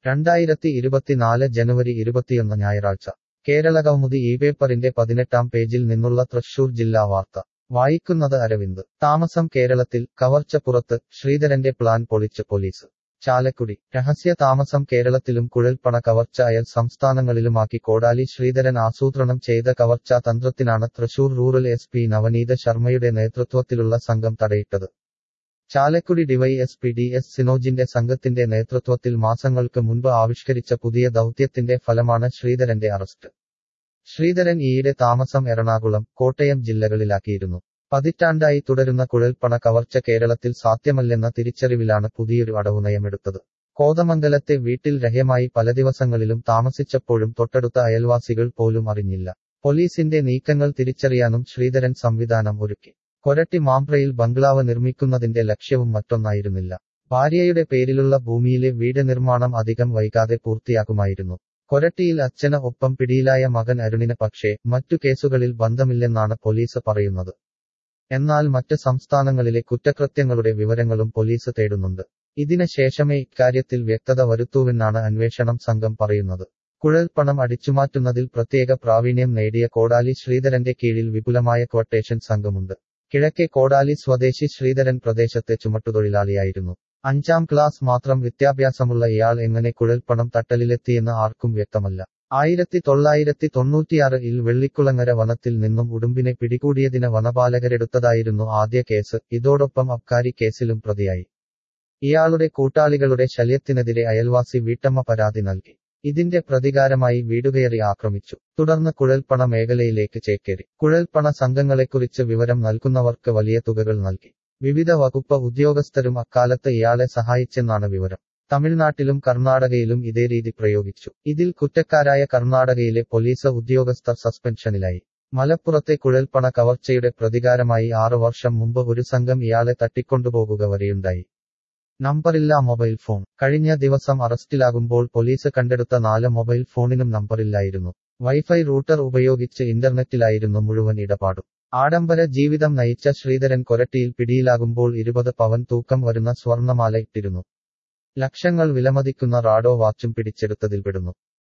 രണ്ടായിരത്തി ഇരുപത്തിനാല് ജനുവരി ഇരുപത്തിയൊന്ന് ഞായറാഴ്ച കേരളകൗമുദി ഈ പേപ്പറിന്റെ പതിനെട്ടാം പേജിൽ നിന്നുള്ള തൃശൂർ ജില്ലാ വാർത്ത വായിക്കുന്നത് അരവിന്ദ് താമസം കേരളത്തിൽ കവർച്ചപ്പുറത്ത് ശ്രീധരന്റെ പ്ലാൻ പൊളിച്ച് പോലീസ് ചാലക്കുടി രഹസ്യ താമസം കേരളത്തിലും കുഴൽപ്പണ കവർച്ച അയൽ സംസ്ഥാനങ്ങളിലുമാക്കി കോടാലി ശ്രീധരൻ ആസൂത്രണം ചെയ്ത കവർച്ചാ തന്ത്രത്തിനാണ് Thrissur rural S P Navaneeth ശർമ്മയുടെ നേതൃത്വത്തിലുള്ള സംഘം തടയിട്ടത് ചാലക്കുടി ഡിവൈഎസ്പി ഡി എസ് സിനോജിന്റെ സംഘത്തിന്റെ നേതൃത്വത്തിൽ മാസങ്ങൾക്ക് മുൻപ് ആവിഷ്കരിച്ച പുതിയ ദൗത്യത്തിന്റെ ഫലമാണ് ശ്രീധരന്റെ അറസ്റ്റ് ശ്രീധരൻ ഈയിടെ താമസം എറണാകുളം കോട്ടയം ജില്ലകളിലാക്കിയിരുന്നു പതിറ്റാണ്ടായി തുടരുന്ന കുഴൽപ്പണ കവർച്ച കേരളത്തിൽ സാധ്യമല്ലെന്ന തിരിച്ചറിവിലാണ് പുതിയൊരു അടവുനയമെടുത്തത് കോതമംഗലത്തെ വീട്ടിൽ രഹ്യമായി പല ദിവസങ്ങളിലും താമസിച്ചപ്പോഴും തൊട്ടടുത്ത അയൽവാസികൾ പോലും അറിഞ്ഞില്ല പോലീസിന്റെ നീക്കങ്ങൾ തിരിച്ചറിയാനും ശ്രീധരൻ സംവിധാനം ഒരുക്കി കൊരട്ടി മാമ്പ്രയിൽ ബംഗ്ലാവ് നിർമ്മിക്കുന്നതിന്റെ ലക്ഷ്യവും മറ്റൊന്നായിരുന്നില്ല ഭാര്യയുടെ പേരിലുള്ള ഭൂമിയിലെ വീട് നിർമ്മാണം അധികം വൈകാതെ പൂർത്തിയാക്കുമായിരുന്നു കൊരട്ടിയിൽ അച്ഛന് ഒപ്പം പിടിയിലായ മകൻ അരുണിന് പക്ഷേ മറ്റു കേസുകളിൽ ബന്ധമില്ലെന്നാണ് പോലീസ് പറയുന്നത് എന്നാൽ മറ്റ് സംസ്ഥാനങ്ങളിലെ കുറ്റകൃത്യങ്ങളുടെ വിവരങ്ങളും പോലീസ് തേടുന്നുണ്ട് ഇതിന് ശേഷമേ ഇക്കാര്യത്തിൽ വ്യക്തത വരുത്തൂവെന്നാണ് അന്വേഷണം സംഘം പറയുന്നത് കുഴൽപ്പണം അടിച്ചുമാറ്റുന്നതിൽ പ്രത്യേക പ്രാവീണ്യം നേടിയ കോടാലി ശ്രീധരന്റെ കീഴിൽ വിപുലമായ ക്വട്ടേഷൻ സംഘമുണ്ട് കിഴക്കേ കോടാലി സ്വദേശി ശ്രീധരൻ പ്രദേശത്തെ ചുമട്ടുതൊഴിലാളിയായിരുന്നു അഞ്ചാം ക്ലാസ് മാത്രം വിദ്യാഭ്യാസമുള്ള ഇയാൾ എങ്ങനെ കുഴൽപ്പണം തട്ടലിലെത്തിയെന്ന് ആർക്കും വ്യക്തമല്ല ആയിരത്തി തൊള്ളായിരത്തി തൊണ്ണൂറ്റിയാറിൽ വെള്ളിക്കുളങ്ങര വനത്തിൽ നിന്നും ഉടുമ്പിനെ പിടികൂടിയതിന് വനപാലകരെടുത്തതായിരുന്നു ആദ്യ കേസ് ഇതോടൊപ്പം അബ്കാരി കേസിലും പ്രതിയായി ഇയാളുടെ കൂട്ടാളികളുടെ ശല്യത്തിനെതിരെ അയൽവാസി വീട്ടമ്മ പരാതി നൽകി ഇതിന്റെ പ്രതികാരമായി വീടുകയറി ആക്രമിച്ചു തുടർന്ന് കുഴൽപ്പണ മേഖലയിലേക്ക് ചേക്കേറി കുഴൽപ്പണ സംഘങ്ങളെക്കുറിച്ച് വിവരം നൽകുന്നവർക്ക് വലിയ തുകകൾ നൽകി വിവിധ വകുപ്പ് ഉദ്യോഗസ്ഥരും അക്കാലത്ത് ഇയാളെ സഹായിച്ചെന്നാണ് വിവരം തമിഴ്നാട്ടിലും കർണാടകയിലും ഇതേ രീതി പ്രയോഗിച്ചു ഇതിൽ കുറ്റക്കാരായ കർണാടകയിലെ പോലീസ് ഉദ്യോഗസ്ഥർ സസ്പെൻഷനിലായി മലപ്പുറത്തെ കുഴൽപ്പണ കവർച്ചയുടെ പ്രതികാരമായി ആറു വർഷം മുമ്പ് ഒരു സംഘം ഇയാളെ തട്ടിക്കൊണ്ടുപോകുക വരെയുണ്ടായി നമ്പറില്ലാ മൊബൈൽ ഫോൺ കഴിഞ്ഞ ദിവസം അറസ്റ്റിലാകുമ്പോൾ പോലീസ് കണ്ടെടുത്ത നാല് മൊബൈൽ ഫോണിനും നമ്പറില്ലായിരുന്നു വൈഫൈ റൂട്ടർ ഉപയോഗിച്ച് ഇന്റർനെറ്റിലായിരുന്നു മുഴുവൻ ഇടപാടും ആഡംബര ജീവിതം നയിച്ച ശ്രീധരൻ കൊരട്ടിയിൽ പിടിയിലാകുമ്പോൾ ഇരുപത് പവൻ തൂക്കം വരുന്ന സ്വർണമാല ഇട്ടിരുന്നു ലക്ഷങ്ങൾ വിലമതിക്കുന്ന റാഡോ വാച്ചും പിടിച്ചെടുത്തതിൽപ്പെടുന്നു